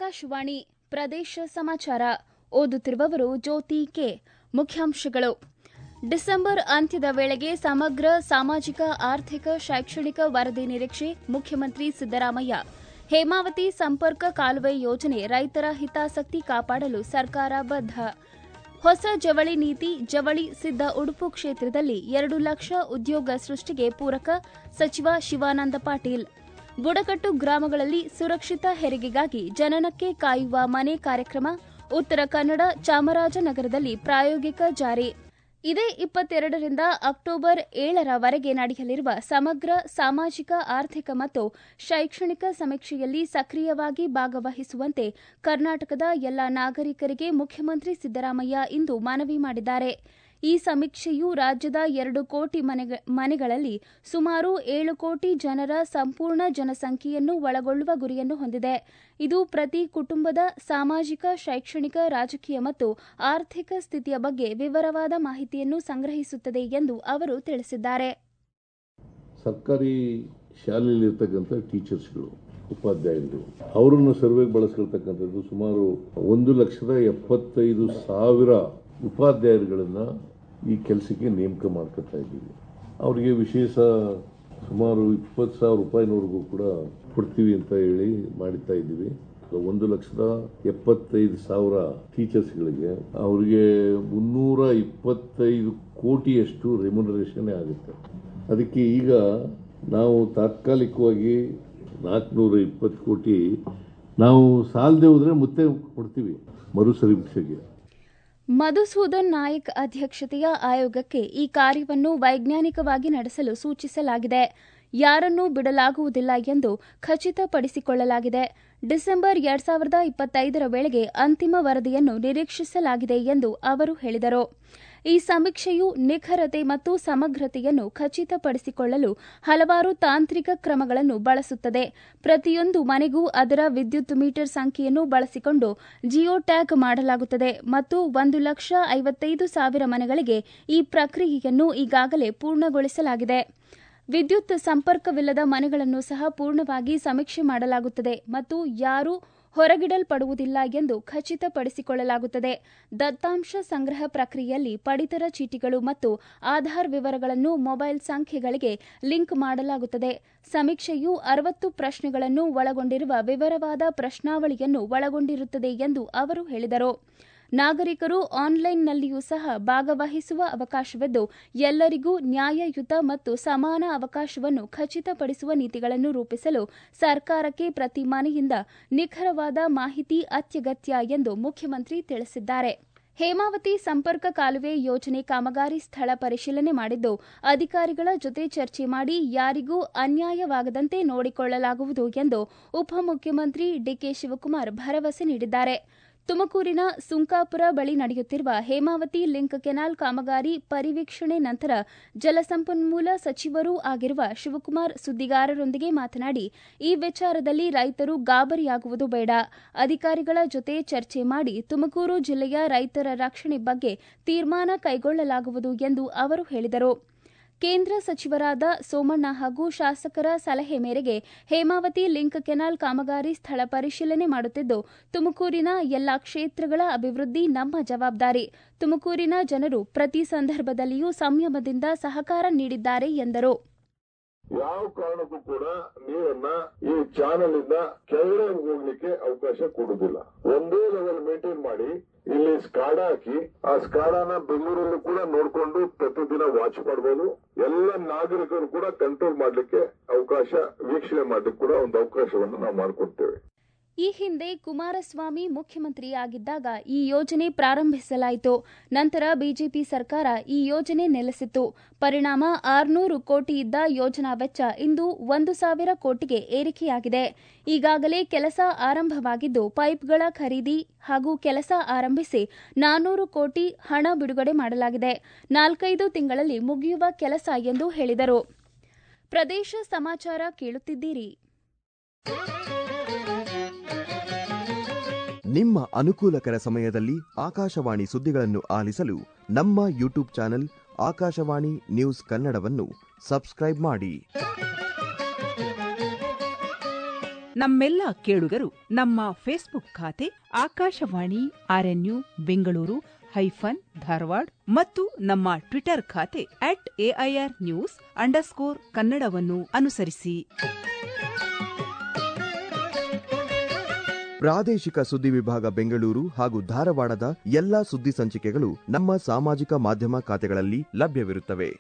ಆಕಾಶವಾಣಿ ಪ್ರದೇಶ ಸಮಾಚಾರ ಓದುತ್ತಿರುವವರು ಜ್ಯೋತಿ ಕೆ ಮುಖ್ಯಾಂಶಗಳು ಡಿಸೆಂಬರ್ ಅಂತ್ಯದ ವೇಳೆಗೆ ಸಮಗ್ರ ಸಾಮಾಜಿಕ ಆರ್ಥಿಕ ಶೈಕ್ಷಣಿಕ ವರದಿ ನಿರೀಕ್ಷೆ ಮುಖ್ಯಮಂತ್ರಿ ಸಿದ್ದರಾಮಯ್ಯ ಹೇಮಾವತಿ ಸಂಪರ್ಕ ಕಾಲುವೆ ಯೋಜನೆ ರೈತರ ಹಿತಾಸಕ್ತಿ ಕಾಪಾಡಲು ಸರ್ಕಾರ ಬದ್ಧ ಹೊಸ ಜವಳಿ ನೀತಿ ಜವಳಿ ಸಿದ್ಧ ಉಡುಪು ಕ್ಷೇತ್ರದಲ್ಲಿ ಎರಡು ಲಕ್ಷ ಉದ್ಯೋಗ ಸೃಷ್ಟಿಗೆ ಪೂರಕ ಸಚಿವ ಶಿವಾನಂದ ಪಾಟೀಲ್ ಬುಡಕಟ್ಟು ಗ್ರಾಮಗಳಲ್ಲಿ ಸುರಕ್ಷಿತ ಹೆರಿಗೆಗಾಗಿ ಜನನಕ್ಕೆ ಕಾಯುವ ಮನೆ ಕಾರ್ಯಕ್ರಮ ಉತ್ತರ ಕನ್ನಡ ಚಾಮರಾಜನಗರದಲ್ಲಿ ಪ್ರಾಯೋಗಿಕ ಜಾರಿ ಇದೇ ಇಪ್ಪತ್ತೆರಡರಿಂದ ಅಕ್ಟೋಬರ್ ಏಳರವರೆಗೆ ನಡೆಯಲಿರುವ ಸಮಗ್ರ ಸಾಮಾಜಿಕ ಆರ್ಥಿಕ ಮತ್ತು ಶೈಕ್ಷಣಿಕ ಸಮೀಕ್ಷೆಯಲ್ಲಿ ಸಕ್ರಿಯವಾಗಿ ಭಾಗವಹಿಸುವಂತೆ ಕರ್ನಾಟಕದ ಎಲ್ಲ ನಾಗರಿಕರಿಗೆ ಮುಖ್ಯಮಂತ್ರಿ ಸಿದ್ದರಾಮಯ್ಯ ಇಂದು ಮನವಿ ಮಾಡಿದ್ದಾರೆ ಈ ಸಮೀಕ್ಷೆಯು ರಾಜ್ಯದ ಎರಡು ಕೋಟಿ ಮನೆಗಳಲ್ಲಿ ಸುಮಾರು ಏಳು ಕೋಟಿ ಜನರ ಸಂಪೂರ್ಣ ಜನಸಂಖ್ಯೆಯನ್ನು ಒಳಗೊಳ್ಳುವ ಗುರಿಯನ್ನು ಹೊಂದಿದೆ ಇದು ಪ್ರತಿ ಕುಟುಂಬದ ಸಾಮಾಜಿಕ ಶೈಕ್ಷಣಿಕ ರಾಜಕೀಯ ಮತ್ತು ಆರ್ಥಿಕ ಸ್ಥಿತಿಯ ಬಗ್ಗೆ ವಿವರವಾದ ಮಾಹಿತಿಯನ್ನು ಸಂಗ್ರಹಿಸುತ್ತದೆ ಎಂದು ಅವರು ತಿಳಿಸಿದ್ದಾರೆ ಸರ್ಕಾರಿ ಶಾಲೆಯಲ್ಲಿರ್ತಕ್ಕಂಥ ಟೀಚರ್ಸ್ಗಳು ಉಪಾಧ್ಯಾಯರು ಅವರನ್ನು ಸರ್ವೆಗೆ ಬಳಸ್ಕೊಳ್ತಕ್ಕಂಥದ್ದು ಸುಮಾರು ಒಂದು ಲಕ್ಷದ ಎಪ್ಪತ್ತೈದು ಸಾವಿರ ಉಪಾಧ್ಯಾಯರುಗಳನ್ನು ಈ ಕೆಲಸಕ್ಕೆ ನೇಮಕ ಮಾಡ್ಕೊತಾ ಇದ್ದೀವಿ ಅವರಿಗೆ ವಿಶೇಷ ಸುಮಾರು ಇಪ್ಪತ್ತು ಸಾವಿರ ರೂಪಾಯಿನವರೆಗೂ ಕೂಡ ಕೊಡ್ತೀವಿ ಅಂತ ಹೇಳಿ ಮಾಡುತ್ತಾ ಇದ್ದೀವಿ ಒಂದು ಲಕ್ಷದ ಎಪ್ಪತ್ತೈದು ಸಾವಿರ ಟೀಚರ್ಸ್ಗಳಿಗೆ ಅವರಿಗೆ ಮುನ್ನೂರ ಇಪ್ಪತ್ತೈದು ಕೋಟಿಯಷ್ಟು ರೆಮ್ಯುನರೇಷನ್ ಆಗುತ್ತೆ ಅದಕ್ಕೆ ಈಗ ನಾವು ತಾತ್ಕಾಲಿಕವಾಗಿ ನಾಲ್ಕುನೂರ ಇಪ್ಪತ್ತು ಕೋಟಿ ನಾವು ಸಾಲದೆ ಹೋದ್ರೆ ಮತ್ತೆ ಕೊಡ್ತೀವಿ ಮರು ಸಮೀಕ್ಷೆಗೆ ಮಧುಸೂದನ್ ನಾಯಕ್ ಅಧ್ಯಕ್ಷತೆಯ ಆಯೋಗಕ್ಕೆ ಈ ಕಾರ್ಯವನ್ನು ವೈಜ್ಞಾನಿಕವಾಗಿ ನಡೆಸಲು ಸೂಚಿಸಲಾಗಿದೆ ಯಾರನ್ನೂ ಬಿಡಲಾಗುವುದಿಲ್ಲ ಎಂದು ಖಚಿತಪಡಿಸಿಕೊಳ್ಳಲಾಗಿದೆ ಡಿಸೆಂಬರ್ ಎರಡ್ ಸಾವಿರದ ಇಪ್ಪತ್ತೈದರ ವೇಳೆಗೆ ಅಂತಿಮ ವರದಿಯನ್ನು ನಿರೀಕ್ಷಿಸಲಾಗಿದೆ ಎಂದು ಅವರು ಹೇಳಿದರು ಈ ಸಮೀಕ್ಷೆಯು ನಿಖರತೆ ಮತ್ತು ಸಮಗ್ರತೆಯನ್ನು ಖಚಿತಪಡಿಸಿಕೊಳ್ಳಲು ಹಲವಾರು ತಾಂತ್ರಿಕ ಕ್ರಮಗಳನ್ನು ಬಳಸುತ್ತದೆ ಪ್ರತಿಯೊಂದು ಮನೆಗೂ ಅದರ ವಿದ್ಯುತ್ ಮೀಟರ್ ಸಂಖ್ಯೆಯನ್ನು ಬಳಸಿಕೊಂಡು ಜಿಯೋ ಟ್ಯಾಗ್ ಮಾಡಲಾಗುತ್ತದೆ ಮತ್ತು ಒಂದು ಲಕ್ಷ ಐವತ್ತೈದು ಸಾವಿರ ಮನೆಗಳಿಗೆ ಈ ಪ್ರಕ್ರಿಯೆಯನ್ನು ಈಗಾಗಲೇ ಪೂರ್ಣಗೊಳಿಸಲಾಗಿದೆ ವಿದ್ಯುತ್ ಸಂಪರ್ಕವಿಲ್ಲದ ಮನೆಗಳನ್ನು ಸಹ ಪೂರ್ಣವಾಗಿ ಸಮೀಕ್ಷೆ ಮಾಡಲಾಗುತ್ತದೆ ಮತ್ತು ಯಾರೂ ಹೊರಗಿಡಲ್ಪಡುವುದಿಲ್ಲ ಎಂದು ಖಚಿತಪಡಿಸಿಕೊಳ್ಳಲಾಗುತ್ತದೆ ದತ್ತಾಂಶ ಸಂಗ್ರಹ ಪ್ರಕ್ರಿಯೆಯಲ್ಲಿ ಪಡಿತರ ಚೀಟಿಗಳು ಮತ್ತು ಆಧಾರ್ ವಿವರಗಳನ್ನು ಮೊಬೈಲ್ ಸಂಖ್ಯೆಗಳಿಗೆ ಲಿಂಕ್ ಮಾಡಲಾಗುತ್ತದೆ ಸಮೀಕ್ಷೆಯು ಅರವತ್ತು ಪ್ರಶ್ನೆಗಳನ್ನು ಒಳಗೊಂಡಿರುವ ವಿವರವಾದ ಪ್ರಶ್ನಾವಳಿಯನ್ನು ಒಳಗೊಂಡಿರುತ್ತದೆ ಎಂದು ಅವರು ಹೇಳಿದರು ನಾಗರಿಕರು ಆನ್ಲೈನ್ನಲ್ಲಿಯೂ ಸಹ ಭಾಗವಹಿಸುವ ಅವಕಾಶವಿದ್ದು ಎಲ್ಲರಿಗೂ ನ್ಯಾಯಯುತ ಮತ್ತು ಸಮಾನ ಅವಕಾಶವನ್ನು ಖಚಿತಪಡಿಸುವ ನೀತಿಗಳನ್ನು ರೂಪಿಸಲು ಸರ್ಕಾರಕ್ಕೆ ಪ್ರತಿ ಮನೆಯಿಂದ ನಿಖರವಾದ ಮಾಹಿತಿ ಅತ್ಯಗತ್ಯ ಎಂದು ಮುಖ್ಯಮಂತ್ರಿ ತಿಳಿಸಿದ್ದಾರೆ ಹೇಮಾವತಿ ಸಂಪರ್ಕ ಕಾಲುವೆ ಯೋಜನೆ ಕಾಮಗಾರಿ ಸ್ಥಳ ಪರಿಶೀಲನೆ ಮಾಡಿದ್ದು ಅಧಿಕಾರಿಗಳ ಜೊತೆ ಚರ್ಚೆ ಮಾಡಿ ಯಾರಿಗೂ ಅನ್ಯಾಯವಾಗದಂತೆ ನೋಡಿಕೊಳ್ಳಲಾಗುವುದು ಎಂದು ಉಪಮುಖ್ಯಮಂತ್ರಿ ಡಿಕೆ ಶಿವಕುಮಾರ್ ಭರವಸೆ ನೀಡಿದ್ದಾರೆ ತುಮಕೂರಿನ ಸುಂಕಾಪುರ ಬಳಿ ನಡೆಯುತ್ತಿರುವ ಹೇಮಾವತಿ ಲಿಂಕ್ ಕೆನಾಲ್ ಕಾಮಗಾರಿ ಪರಿವೀಕ್ಷಣೆ ನಂತರ ಜಲಸಂಪನ್ಮೂಲ ಸಚಿವರೂ ಆಗಿರುವ ಶಿವಕುಮಾರ್ ಸುದ್ದಿಗಾರರೊಂದಿಗೆ ಮಾತನಾಡಿ ಈ ವಿಚಾರದಲ್ಲಿ ರೈತರು ಗಾಬರಿಯಾಗುವುದು ಬೇಡ ಅಧಿಕಾರಿಗಳ ಜೊತೆ ಚರ್ಚೆ ಮಾಡಿ ತುಮಕೂರು ಜಿಲ್ಲೆಯ ರೈತರ ರಕ್ಷಣೆ ಬಗ್ಗೆ ತೀರ್ಮಾನ ಕೈಗೊಳ್ಳಲಾಗುವುದು ಎಂದು ಅವರು ಹೇಳಿದರು ಕೇಂದ್ರ ಸಚಿವರಾದ ಸೋಮಣ್ಣ ಹಾಗೂ ಶಾಸಕರ ಸಲಹೆ ಮೇರೆಗೆ ಹೇಮಾವತಿ ಲಿಂಕ್ ಕೆನಾಲ್ ಕಾಮಗಾರಿ ಸ್ಥಳ ಪರಿಶೀಲನೆ ಮಾಡುತ್ತಿದ್ದು ತುಮಕೂರಿನ ಎಲ್ಲಾ ಕ್ಷೇತ್ರಗಳ ಅಭಿವೃದ್ಧಿ ನಮ್ಮ ಜವಾಬ್ದಾರಿ ತುಮಕೂರಿನ ಜನರು ಪ್ರತಿ ಸಂದರ್ಭದಲ್ಲಿಯೂ ಸಂಯಮದಿಂದ ಸಹಕಾರ ನೀಡಿದ್ದಾರೆ ಎಂದರು ಯಾವ ಕಾರಣಕ್ಕೂ ಕೂಡ ನೀರನ್ನ ಈ ಚಾನಲ್ ಇಂದ ಕೆಳಗಡೆ ಹೋಗ್ಲಿಕ್ಕೆ ಅವಕಾಶ ಕೊಡುದಿಲ್ಲ ಒಂದೇ ಲೆವೆಲ್ ಮೇಂಟೈನ್ ಮಾಡಿ ಇಲ್ಲಿ ಸ್ಕಾಡಾ ಹಾಕಿ ಆ ಸ್ಕಾಡಾನ ಬೆಂಗಳೂರಲ್ಲಿ ಕೂಡ ನೋಡ್ಕೊಂಡು ಪ್ರತಿದಿನ ವಾಚ್ ಮಾಡಬಹುದು ಎಲ್ಲ ನಾಗರಿಕರು ಕೂಡ ಕಂಟ್ರೋಲ್ ಮಾಡ್ಲಿಕ್ಕೆ ಅವಕಾಶ ವೀಕ್ಷಣೆ ಮಾಡ್ಲಿಕ್ಕೆ ಕೂಡ ಒಂದು ಅವಕಾಶವನ್ನು ನಾವು ಮಾಡಿಕೊಡ್ತೇವೆ ಈ ಹಿಂದೆ ಕುಮಾರಸ್ವಾಮಿ ಮುಖ್ಯಮಂತ್ರಿಯಾಗಿದ್ದಾಗ ಈ ಯೋಜನೆ ಪ್ರಾರಂಭಿಸಲಾಯಿತು ನಂತರ ಬಿಜೆಪಿ ಸರ್ಕಾರ ಈ ಯೋಜನೆ ನೆಲೆಸಿತ್ತು ಪರಿಣಾಮ ಆರುನೂರು ಕೋಟಿ ಇದ್ದ ಯೋಜನಾ ವೆಚ್ಚ ಇಂದು ಒಂದು ಸಾವಿರ ಕೋಟಿಗೆ ಏರಿಕೆಯಾಗಿದೆ ಈಗಾಗಲೇ ಕೆಲಸ ಆರಂಭವಾಗಿದ್ದು ಪೈಪ್ಗಳ ಖರೀದಿ ಹಾಗೂ ಕೆಲಸ ಆರಂಭಿಸಿ ನಾನ್ನೂರು ಕೋಟಿ ಹಣ ಬಿಡುಗಡೆ ಮಾಡಲಾಗಿದೆ ನಾಲ್ಕೈದು ತಿಂಗಳಲ್ಲಿ ಮುಗಿಯುವ ಕೆಲಸ ಎಂದು ಹೇಳಿದರು ಪ್ರದೇಶ ಸಮಾಚಾರ ಕೇಳುತ್ತಿದ್ದೀರಿ ನಿಮ್ಮ ಅನುಕೂಲಕರ ಸಮಯದಲ್ಲಿ ಆಕಾಶವಾಣಿ ಸುದ್ದಿಗಳನ್ನು ಆಲಿಸಲು ನಮ್ಮ ಯೂಟ್ಯೂಬ್ ಚಾನೆಲ್ ಆಕಾಶವಾಣಿ ನ್ಯೂಸ್ ಕನ್ನಡವನ್ನು ಸಬ್ಸ್ಕ್ರೈಬ್ ಮಾಡಿ ನಮ್ಮೆಲ್ಲ ಕೇಳುಗರು ನಮ್ಮ ಫೇಸ್ಬುಕ್ ಖಾತೆ ಆಕಾಶವಾಣಿ ಆರ್ಎನ್ಯು ಬೆಂಗಳೂರು ಹೈಫನ್ ಧಾರವಾಡ ಮತ್ತು ನಮ್ಮ ಟ್ವಿಟರ್ ಖಾತೆ ಅಟ್ ಎಐಆರ್ ನ್ಯೂಸ್ ಅಂಡರ್ಸ್ಕೋರ್ ಕನ್ನಡವನ್ನು ಅನುಸರಿಸಿ ಪ್ರಾದೇಶಿಕ ಸುದ್ದಿ ವಿಭಾಗ ಬೆಂಗಳೂರು ಹಾಗೂ ಧಾರವಾಡದ ಎಲ್ಲಾ ಸುದ್ದಿ ಸಂಚಿಕೆಗಳು ನಮ್ಮ ಸಾಮಾಜಿಕ ಮಾಧ್ಯಮ ಖಾತೆಗಳಲ್ಲಿ ಲಭ್ಯವಿರುತ್ತವೆ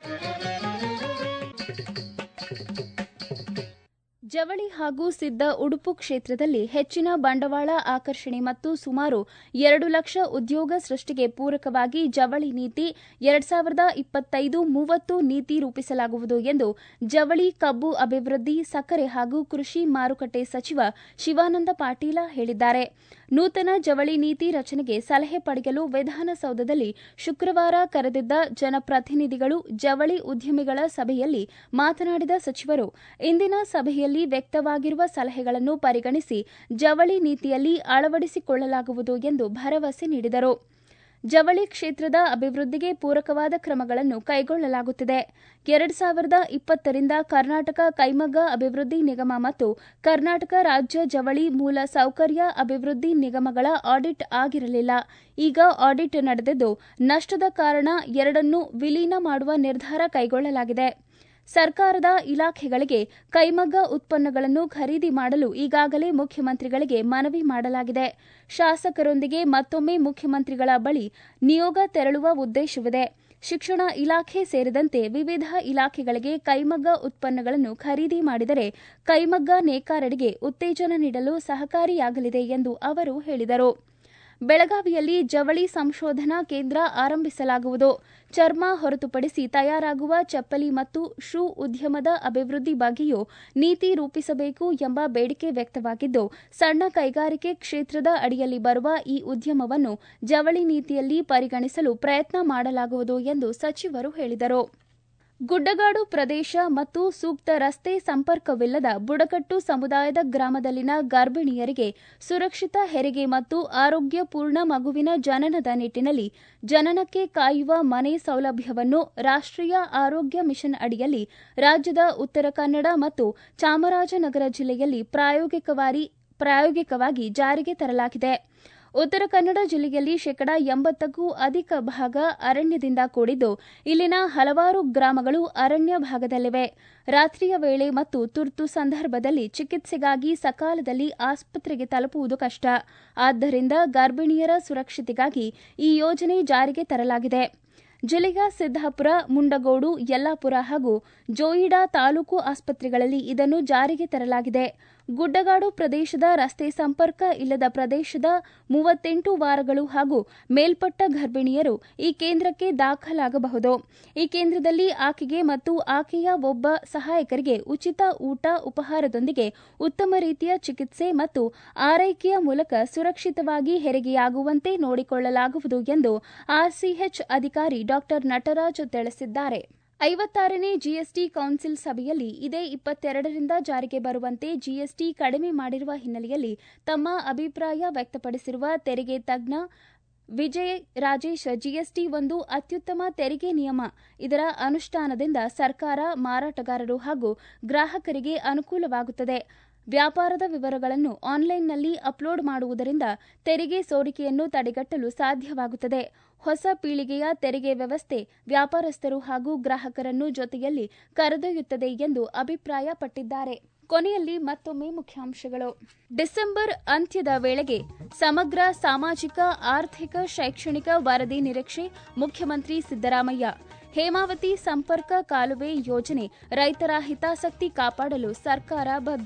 ಜವಳಿ ಹಾಗೂ ಸಿದ್ಧ ಉಡುಪು ಕ್ಷೇತ್ರದಲ್ಲಿ ಹೆಚ್ಚಿನ ಬಂಡವಾಳ ಆಕರ್ಷಣೆ ಮತ್ತು ಸುಮಾರು ಎರಡು ಲಕ್ಷ ಉದ್ಯೋಗ ಸೃಷ್ಟಿಗೆ ಪೂರಕವಾಗಿ ಜವಳಿ ನೀತಿ ಎರಡ್ ಸಾವಿರದ ಇಪ್ಪತ್ತೈದು ಮೂವತ್ತು ನೀತಿ ರೂಪಿಸಲಾಗುವುದು ಎಂದು ಜವಳಿ ಕಬ್ಬು ಅಭಿವೃದ್ಧಿ ಸಕ್ಕರೆ ಹಾಗೂ ಕೃಷಿ ಮಾರುಕಟ್ಟೆ ಸಚಿವ ಶಿವಾನಂದ ಪಾಟೀಲ ಹೇಳಿದ್ದಾರೆ ನೂತನ ಜವಳಿ ನೀತಿ ರಚನೆಗೆ ಸಲಹೆ ಪಡೆಯಲು ವಿಧಾನಸೌಧದಲ್ಲಿ ಶುಕ್ರವಾರ ಕರೆದಿದ್ದ ಜನಪ್ರತಿನಿಧಿಗಳು ಜವಳಿ ಉದ್ಯಮಿಗಳ ಸಭೆಯಲ್ಲಿ ಮಾತನಾಡಿದ ಸಚಿವರು ಇಂದಿನ ಸಭೆಯಲ್ಲಿ ವ್ಯಕ್ತವಾಗಿರುವ ಸಲಹೆಗಳನ್ನು ಪರಿಗಣಿಸಿ ಜವಳಿ ನೀತಿಯಲ್ಲಿ ಅಳವಡಿಸಿಕೊಳ್ಳಲಾಗುವುದು ಎಂದು ಭರವಸೆ ನೀಡಿದರು ಜವಳಿ ಕ್ಷೇತ್ರದ ಅಭಿವೃದ್ಧಿಗೆ ಪೂರಕವಾದ ಕ್ರಮಗಳನ್ನು ಕೈಗೊಳ್ಳಲಾಗುತ್ತಿದೆ ಎರಡು ಸಾವಿರದ ಇಪ್ಪತ್ತರಿಂದ ಕರ್ನಾಟಕ ಕೈಮಗ್ಗ ಅಭಿವೃದ್ಧಿ ನಿಗಮ ಮತ್ತು ಕರ್ನಾಟಕ ರಾಜ್ಯ ಜವಳಿ ಮೂಲ ಸೌಕರ್ಯ ಅಭಿವೃದ್ಧಿ ನಿಗಮಗಳ ಆಡಿಟ್ ಆಗಿರಲಿಲ್ಲ ಈಗ ಆಡಿಟ್ ನಡೆದಿದ್ದು ನಷ್ಟದ ಕಾರಣ ಎರಡನ್ನೂ ವಿಲೀನ ಮಾಡುವ ನಿರ್ಧಾರ ಕೈಗೊಳ್ಳಲಾಗಿದೆ ಸರ್ಕಾರದ ಇಲಾಖೆಗಳಿಗೆ ಕೈಮಗ್ಗ ಉತ್ಪನ್ನಗಳನ್ನು ಖರೀದಿ ಮಾಡಲು ಈಗಾಗಲೇ ಮುಖ್ಯಮಂತ್ರಿಗಳಿಗೆ ಮನವಿ ಮಾಡಲಾಗಿದೆ ಶಾಸಕರೊಂದಿಗೆ ಮತ್ತೊಮ್ಮೆ ಮುಖ್ಯಮಂತ್ರಿಗಳ ಬಳಿ ನಿಯೋಗ ತೆರಳುವ ಉದ್ದೇಶವಿದೆ ಶಿಕ್ಷಣ ಇಲಾಖೆ ಸೇರಿದಂತೆ ವಿವಿಧ ಇಲಾಖೆಗಳಿಗೆ ಕೈಮಗ್ಗ ಉತ್ಪನ್ನಗಳನ್ನು ಖರೀದಿ ಮಾಡಿದರೆ ಕೈಮಗ್ಗ ನೇಕಾರರಿಗೆ ಉತ್ತೇಜನ ನೀಡಲು ಸಹಕಾರಿಯಾಗಲಿದೆ ಎಂದು ಅವರು ಹೇಳಿದರು ಬೆಳಗಾವಿಯಲ್ಲಿ ಜವಳಿ ಸಂಶೋಧನಾ ಕೇಂದ್ರ ಆರಂಭಿಸಲಾಗುವುದು ಚರ್ಮ ಹೊರತುಪಡಿಸಿ ತಯಾರಾಗುವ ಚಪ್ಪಲಿ ಮತ್ತು ಶೂ ಉದ್ಯಮದ ಅಭಿವೃದ್ಧಿ ಬಗ್ಗೆಯೂ ನೀತಿ ರೂಪಿಸಬೇಕು ಎಂಬ ಬೇಡಿಕೆ ವ್ಯಕ್ತವಾಗಿದ್ದು ಸಣ್ಣ ಕೈಗಾರಿಕೆ ಕ್ಷೇತ್ರದ ಅಡಿಯಲ್ಲಿ ಬರುವ ಈ ಉದ್ಯಮವನ್ನು ಜವಳಿ ನೀತಿಯಲ್ಲಿ ಪರಿಗಣಿಸಲು ಪ್ರಯತ್ನ ಮಾಡಲಾಗುವುದು ಎಂದು ಸಚಿವರು ಹೇಳಿದರು ಗುಡ್ಡಗಾಡು ಪ್ರದೇಶ ಮತ್ತು ಸೂಕ್ತ ರಸ್ತೆ ಸಂಪರ್ಕವಿಲ್ಲದ ಬುಡಕಟ್ಟು ಸಮುದಾಯದ ಗ್ರಾಮದಲ್ಲಿನ ಗರ್ಭಿಣಿಯರಿಗೆ ಸುರಕ್ಷಿತ ಹೆರಿಗೆ ಮತ್ತು ಆರೋಗ್ಯಪೂರ್ಣ ಮಗುವಿನ ಜನನದ ನಿಟ್ಟಿನಲ್ಲಿ ಜನನಕ್ಕೆ ಕಾಯುವ ಮನೆ ಸೌಲಭ್ಯವನ್ನು ರಾಷ್ಟ್ರೀಯ ಆರೋಗ್ಯ ಮಿಷನ್ ಅಡಿಯಲ್ಲಿ ರಾಜ್ಯದ ಉತ್ತರ ಕನ್ನಡ ಮತ್ತು ಚಾಮರಾಜನಗರ ಜಿಲ್ಲೆಯಲ್ಲಿ ಪ್ರಾಯೋಗಿಕವಾಗಿ ಪ್ರಾಯೋಗಿಕವಾಗಿ ಜಾರಿಗೆ ತರಲಾಗಿದೆ ಉತ್ತರ ಕನ್ನಡ ಜಿಲ್ಲೆಯಲ್ಲಿ ಶೇಕಡಾ ಎಂಬತ್ತಕ್ಕೂ ಅಧಿಕ ಭಾಗ ಅರಣ್ಯದಿಂದ ಕೂಡಿದ್ದು ಇಲ್ಲಿನ ಹಲವಾರು ಗ್ರಾಮಗಳು ಅರಣ್ಯ ಭಾಗದಲ್ಲಿವೆ ರಾತ್ರಿಯ ವೇಳೆ ಮತ್ತು ತುರ್ತು ಸಂದರ್ಭದಲ್ಲಿ ಚಿಕಿತ್ಸೆಗಾಗಿ ಸಕಾಲದಲ್ಲಿ ಆಸ್ಪತ್ರೆಗೆ ತಲುಪುವುದು ಕಷ್ಟ ಆದ್ದರಿಂದ ಗರ್ಭಿಣಿಯರ ಸುರಕ್ಷತೆಗಾಗಿ ಈ ಯೋಜನೆ ಜಾರಿಗೆ ತರಲಾಗಿದೆ ಜಿಲ್ಲೆಯ ಸಿದ್ದಾಪುರ ಮುಂಡಗೋಡು ಯಲ್ಲಾಪುರ ಹಾಗೂ ಜೋಯಿಡಾ ತಾಲೂಕು ಆಸ್ಪತ್ರೆಗಳಲ್ಲಿ ಇದನ್ನು ಜಾರಿಗೆ ತರಲಾಗಿದೆ ಗುಡ್ಡಗಾಡು ಪ್ರದೇಶದ ರಸ್ತೆ ಸಂಪರ್ಕ ಇಲ್ಲದ ಪ್ರದೇಶದ ಮೂವತ್ತೆಂಟು ವಾರಗಳು ಹಾಗೂ ಮೇಲ್ಪಟ್ಟ ಗರ್ಭಿಣಿಯರು ಈ ಕೇಂದ್ರಕ್ಕೆ ದಾಖಲಾಗಬಹುದು ಈ ಕೇಂದ್ರದಲ್ಲಿ ಆಕೆಗೆ ಮತ್ತು ಆಕೆಯ ಒಬ್ಬ ಸಹಾಯಕರಿಗೆ ಉಚಿತ ಊಟ ಉಪಹಾರದೊಂದಿಗೆ ಉತ್ತಮ ರೀತಿಯ ಚಿಕಿತ್ಸೆ ಮತ್ತು ಆರೈಕೆಯ ಮೂಲಕ ಸುರಕ್ಷಿತವಾಗಿ ಹೆರಿಗೆಯಾಗುವಂತೆ ನೋಡಿಕೊಳ್ಳಲಾಗುವುದು ಎಂದು ಆರ್ಸಿಎಚ್ ಅಧಿಕಾರಿ ಡಾ ನಟರಾಜ್ ತಿಳಿಸಿದ್ದಾರೆ ಐವತ್ತಾರನೇ ಜಿಎಸ್ಟಿ ಕೌನ್ಸಿಲ್ ಸಭೆಯಲ್ಲಿ ಇದೇ ಇಪ್ಪತ್ತೆರಡರಿಂದ ಜಾರಿಗೆ ಬರುವಂತೆ ಜಿಎಸ್ಟಿ ಕಡಿಮೆ ಮಾಡಿರುವ ಹಿನ್ನೆಲೆಯಲ್ಲಿ ತಮ್ಮ ಅಭಿಪ್ರಾಯ ವ್ಯಕ್ತಪಡಿಸಿರುವ ತೆರಿಗೆ ತಜ್ಞ ವಿಜಯ್ ರಾಜೇಶ್ ಜಿಎಸ್ಟಿ ಒಂದು ಅತ್ಯುತ್ತಮ ತೆರಿಗೆ ನಿಯಮ ಇದರ ಅನುಷ್ಠಾನದಿಂದ ಸರ್ಕಾರ ಮಾರಾಟಗಾರರು ಹಾಗೂ ಗ್ರಾಹಕರಿಗೆ ಅನುಕೂಲವಾಗುತ್ತದೆ ವ್ಯಾಪಾರದ ವಿವರಗಳನ್ನು ಆನ್ಲೈನ್ನಲ್ಲಿ ಅಪ್ಲೋಡ್ ಮಾಡುವುದರಿಂದ ತೆರಿಗೆ ಸೋರಿಕೆಯನ್ನು ತಡೆಗಟ್ಟಲು ಸಾಧ್ಯವಾಗುತ್ತದೆ ಹೊಸ ಪೀಳಿಗೆಯ ತೆರಿಗೆ ವ್ಯವಸ್ಥೆ ವ್ಯಾಪಾರಸ್ಥರು ಹಾಗೂ ಗ್ರಾಹಕರನ್ನು ಜೊತೆಯಲ್ಲಿ ಕರೆದೊಯ್ಯುತ್ತದೆ ಎಂದು ಅಭಿಪ್ರಾಯಪಟ್ಟಿದ್ದಾರೆ ಕೊನೆಯಲ್ಲಿ ಮತ್ತೊಮ್ಮೆ ಮುಖ್ಯಾಂಶಗಳು ಡಿಸೆಂಬರ್ ಅಂತ್ಯದ ವೇಳೆಗೆ ಸಮಗ್ರ ಸಾಮಾಜಿಕ ಆರ್ಥಿಕ ಶೈಕ್ಷಣಿಕ ವರದಿ ನಿರೀಕ್ಷೆ ಮುಖ್ಯಮಂತ್ರಿ ಸಿದ್ದರಾಮಯ್ಯ ಹೇಮಾವತಿ ಸಂಪರ್ಕ ಕಾಲುವೆ ಯೋಜನೆ ರೈತರ ಹಿತಾಸಕ್ತಿ ಕಾಪಾಡಲು ಸರ್ಕಾರ ಬದ್ಧ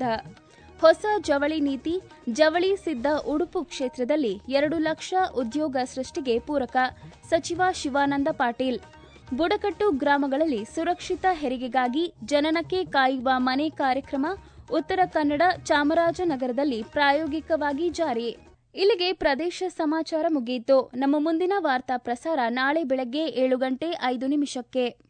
ಹೊಸ ಜವಳಿ ನೀತಿ ಜವಳಿ ಸಿದ್ಧ ಉಡುಪು ಕ್ಷೇತ್ರದಲ್ಲಿ ಎರಡು ಲಕ್ಷ ಉದ್ಯೋಗ ಸೃಷ್ಟಿಗೆ ಪೂರಕ ಸಚಿವ ಶಿವಾನಂದ ಪಾಟೀಲ್ ಬುಡಕಟ್ಟು ಗ್ರಾಮಗಳಲ್ಲಿ ಸುರಕ್ಷಿತ ಹೆರಿಗೆಗಾಗಿ ಜನನಕ್ಕೆ ಕಾಯುವ ಮನೆ ಕಾರ್ಯಕ್ರಮ ಉತ್ತರ ಕನ್ನಡ ಚಾಮರಾಜನಗರದಲ್ಲಿ ಪ್ರಾಯೋಗಿಕವಾಗಿ ಜಾರಿ ಇಲ್ಲಿಗೆ ಪ್ರದೇಶ ಸಮಾಚಾರ ಮುಗಿಯಿತು ನಮ್ಮ ಮುಂದಿನ ವಾರ್ತಾ ಪ್ರಸಾರ ನಾಳೆ ಬೆಳಗ್ಗೆ ಏಳು ಗಂಟೆ ಐದು ನಿಮಿಷಕ್ಕೆ